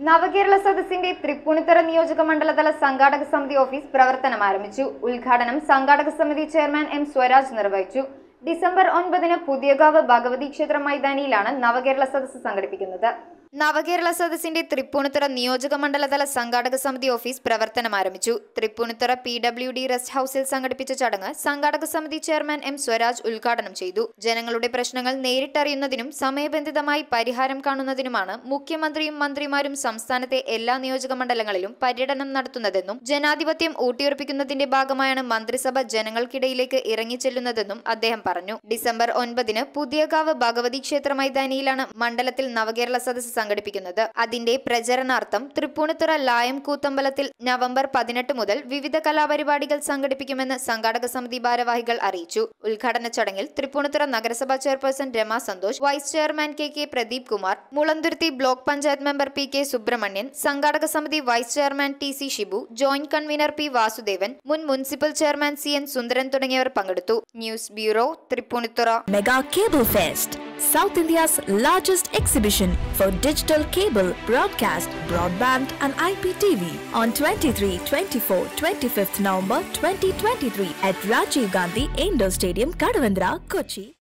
നവകേരള സദസ്സിന്റെ തൃപ്പൂണിത്തറ നിയോജക മണ്ഡലതല സംഘാടക സമിതി ഓഫീസ് പ്രവർത്തനം ആരംഭിച്ചു ഉദ്ഘാടനം സംഘാടക സമിതി ചെയർമാൻ എം സ്വരാജ് നിർവഹിച്ചു ഡിസംബർ ഒൻപതിന് പുതിയകാവ് ഭഗവതി ക്ഷേത്ര മൈതാനിയിലാണ് നവകേരള സദസ്സ് സംഘടിപ്പിക്കുന്നത് നവകേരള സദസ്സിന്റെ തൃപ്പൂണിത്തുറ നിയോജക മണ്ഡലതല സംഘാടക സമിതി ഓഫീസ് പ്രവർത്തനം ആരംഭിച്ചു Thrippunithura P W D rest ഹൌസിൽ സംഘടിപ്പിച്ച ചടങ്ങ് സംഘാടക സമിതി ചെയർമാൻ എം സ്വരാജ് ഉദ്ഘാടനം ചെയ്തു ജനങ്ങളുടെ പ്രശ്നങ്ങൾ നേരിട്ടറിയുന്നതിനും സമയബന്ധിതമായി പരിഹാരം കാണുന്നതിനുമാണ് മുഖ്യമന്ത്രിയും മന്ത്രിമാരും സംസ്ഥാനത്തെ എല്ലാ നിയോജക മണ്ഡലങ്ങളിലും പര്യടനം നടത്തുന്നതെന്നും ജനാധിപത്യം ഊട്ടിയുറപ്പിക്കുന്നതിന്റെ ഭാഗമായാണ് മന്ത്രിസഭ ജനങ്ങൾക്കിടയിലേക്ക് ഇറങ്ങിച്ചെല്ലുന്നതെന്നും അദ്ദേഹം പറഞ്ഞു ഡിസംബർ ഒൻപതിന് പുതിയകാവ് ഭഗവതി ക്ഷേത്ര മൈതാനിയിലാണ് മണ്ഡലത്തിൽ നവകേരള സദസ്സ് സംഘടിപ്പിക്കുന്നത് അതിന്റെ പ്രചരണാർത്ഥം തൃപ്പൂണിത്തുറ ലായം കൂത്തമ്പലത്തിൽ നവംബർ പതിനെട്ട് മുതൽ വിവിധ കലാപരിപാടികൾ സംഘടിപ്പിക്കുമെന്ന് സംഘാടക സമിതി ഭാരവാഹികൾ അറിയിച്ചു ഉദ്ഘാടന ചടങ്ങിൽ തൃപ്പൂണിത്തുറ നഗരസഭാ chairperson Rama Santhosh vice chairman K K Pradeep Kumar Mulanthuruthy block panchayat member P K Subrahmanyan സംഘാടക സമിതി vice chairman T C Shibu joint convener P Vasudevan മുൻ municipal chairman C N Sundaran തുടങ്ങിയവർ പങ്കെടുത്തു news bureau Thrippunithura Mega Cable Fest, South India's largest exhibition for digital cable, broadcast, broadband, and IPTV on 23, 24, 25th November 2023 at Rajiv Gandhi Indoor Stadium, Kadavandra, Kochi.